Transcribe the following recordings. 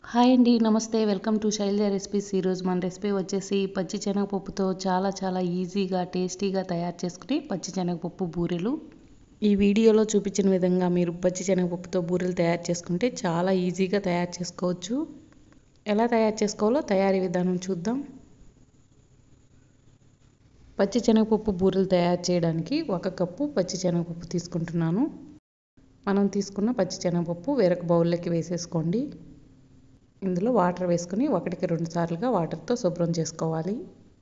hi అండి నమస్తే welcome to Shailaja recipes ఈరోజు మన రెసిపీ వచ్చేసి పచ్చి శనగపప్పుతో చాలా చాలా ఈజీగా టేస్టీగా తయారు చేసుకుని పచ్చి శనగపప్పు బూరెలు ఈ వీడియోలో చూపించిన విధంగా మీరు పచ్చి శనగపప్పుతో బూరెలు తయారు చేసుకుంటే చాలా ఈజీగా తయారు చేసుకోవచ్చు ఎలా తయారు చేసుకోవాలో తయారీ విధానం చూద్దాం పచ్చి శనగపప్పు బూరెలు తయారు చేయడానికి ఒక కప్పు పచ్చి శనగపప్పు తీసుకుంటున్నాను మనం తీసుకున్న పచ్చి శనగపప్పు వేరొక బౌల్లోకి వేసేసుకోండి ఇందులో వాటర్ వేసుకుని ఒకటికి రెండు సార్లుగా వాటర్తో శుభ్రం చేసుకోవాలి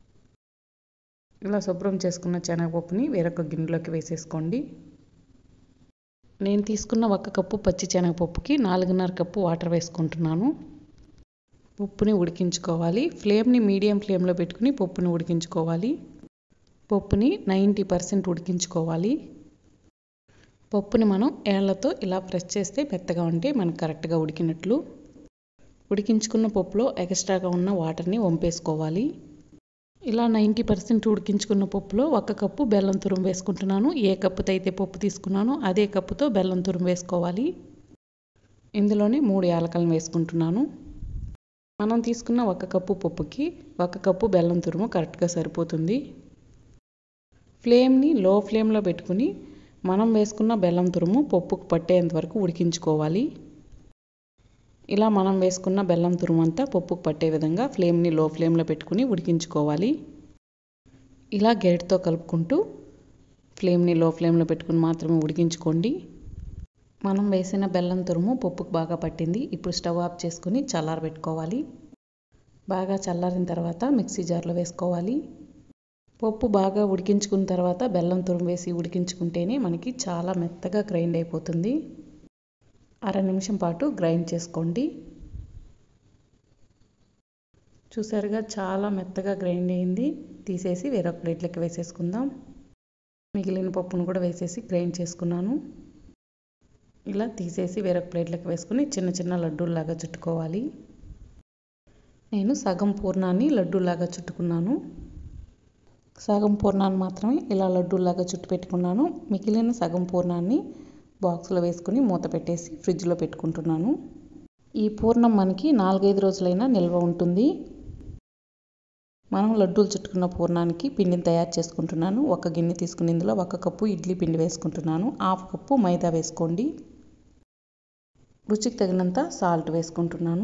ఇలా శుభ్రం చేసుకున్న శనగపప్పుని వేరొక గిన్నెలోకి వేసేసుకోండి నేను తీసుకున్న ఒక కప్పు పచ్చి శనగపప్పుకి నాలుగున్నర కప్పు వాటర్ వేసుకుంటున్నాను పప్పుని ఉడికించుకోవాలి ఫ్లేమ్ని మీడియం ఫ్లేమ్లో పెట్టుకుని పప్పుని ఉడికించుకోవాలి పప్పుని నైంటీ పర్సెంట్ ఉడికించుకోవాలి పప్పుని మనం ఏళ్లతో ఇలా ప్రెస్ చేస్తే మెత్తగా ఉంటే మనకు కరెక్ట్గా ఉడికినట్లు ఉడికించుకున్న పప్పులో ఎక్స్ట్రాగా ఉన్న వాటర్ని వంపేసుకోవాలి ఇలా నైంటీ పర్సెంట్ ఉడికించుకున్న పప్పులో ఒక కప్పు బెల్లం తురుము వేసుకుంటున్నాను ఏ కప్పుతో అయితే పప్పు తీసుకున్నానో అదే కప్పుతో బెల్లం తురుము వేసుకోవాలి ఇందులోనే మూడు యాలకలను వేసుకుంటున్నాను మనం తీసుకున్న ఒక కప్పు పప్పుకి ఒక కప్పు బెల్లం తురుము కరెక్ట్గా సరిపోతుంది ఫ్లేమ్ని లో ఫ్లేమ్లో పెట్టుకుని మనం వేసుకున్న బెల్లం తురుము పప్పుకు పట్టేంత వరకు ఉడికించుకోవాలి ఇలా మనం వేసుకున్న బెల్లం తురుము అంతా పప్పుకు పట్టే విధంగా ఫ్లేమ్ని లో ఫ్లేమ్లో పెట్టుకుని ఉడికించుకోవాలి ఇలా గెరటితో కలుపుకుంటూ ఫ్లేమ్ని లో ఫ్లేమ్లో పెట్టుకుని మాత్రమే ఉడికించుకోండి మనం వేసిన బెల్లం తురుము పప్పుకు బాగా పట్టింది ఇప్పుడు స్టవ్ ఆఫ్ చేసుకుని చల్లారబెట్టుకోవాలి బాగా చల్లారిన తర్వాత మిక్సీ జార్లో వేసుకోవాలి పప్పు బాగా ఉడికించుకున్న తర్వాత బెల్లం తురుము వేసి ఉడికించుకుంటేనే మనకి చాలా మెత్తగా గ్రైండ్ అయిపోతుంది అర నిమిషం పాటు గ్రైండ్ చేసుకోండి చూసారుగా చాలా మెత్తగా గ్రైండ్ అయింది తీసేసి వేరొక ప్లేట్లోకి వేసేసుకుందాం మిగిలిన పప్పును కూడా వేసేసి గ్రైండ్ చేసుకున్నాను ఇలా తీసేసి వేరొక ప్లేట్లోకి వేసుకుని చిన్న చిన్న లడ్డూల్లాగా చుట్టుకోవాలి నేను సగం పూర్ణాన్ని లడ్డూలాగా చుట్టుకున్నాను సగం పూర్ణాన్ని మాత్రమే ఇలా లడ్డూలాగా చుట్టు పెట్టుకున్నాను మిగిలిన సగం పూర్ణాన్ని బాక్స్లో వేసుకుని మూత పెట్టేసి ఫ్రిడ్జ్లో పెట్టుకుంటున్నాను ఈ పూర్ణం మనకి నాలుగైదు రోజులైనా నిల్వ ఉంటుంది మనం లడ్డూలు చుట్టుకున్న పూర్ణానికి పిండిని తయారు చేసుకుంటున్నాను ఒక గిన్నె తీసుకుని ఇందులో ఒక కప్పు ఇడ్లీ పిండి వేసుకుంటున్నాను హాఫ్ కప్పు మైదా వేసుకోండి రుచికి తగినంత సాల్ట్ వేసుకుంటున్నాను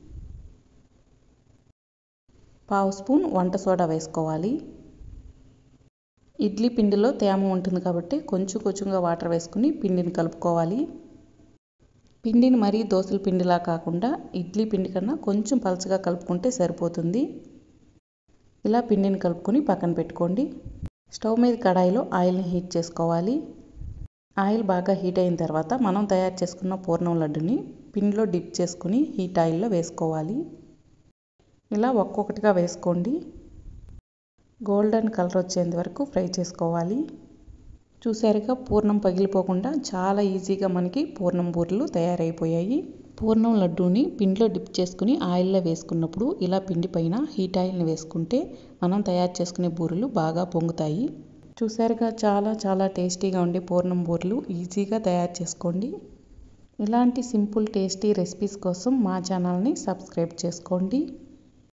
పావు స్పూన్ వంట సోడా వేసుకోవాలి ఇడ్లీ పిండిలో తేమ ఉంటుంది కాబట్టి కొంచెం కొంచెంగా వాటర్ వేసుకుని పిండిని కలుపుకోవాలి పిండిని మరీ దోశల పిండిలా కాకుండా ఇడ్లీ పిండి కన్నా కొంచెం పలచగా కలుపుకుంటే సరిపోతుంది ఇలా పిండిని కలుపుకొని పక్కన పెట్టుకోండి స్టవ్ మీద కడాయిలో ఆయిల్ని హీట్ చేసుకోవాలి ఆయిల్ బాగా హీట్ అయిన తర్వాత మనం తయారు చేసుకున్న పూర్ణం లడ్డుని పిండిలో డిప్ చేసుకుని హీట్ ఆయిల్లో వేసుకోవాలి ఇలా ఒక్కొక్కటిగా వేసుకోండి గోల్డెన్ కలర్ వచ్చేంత వరకు ఫ్రై చేసుకోవాలి చూసారుగా పూర్ణం పగిలిపోకుండా చాలా ఈజీగా మనకి పూర్ణం బూరెలు తయారైపోయాయి పూర్ణం లడ్డూని పిండిలో డిప్ చేసుకుని ఆయిల్లో వేసుకున్నప్పుడు ఇలా పిండి పైన హీట్ ఆయిల్ని వేసుకుంటే మనం తయారు చేసుకునే బూరెలు బాగా పొంగుతాయి చూసారుగా చాలా చాలా టేస్టీగా ఉండే పూర్ణం బూరెలు ఈజీగా తయారు చేసుకోండి ఇలాంటి సింపుల్ టేస్టీ రెసిపీస్ కోసం మా ఛానల్ని సబ్స్క్రైబ్ చేసుకోండి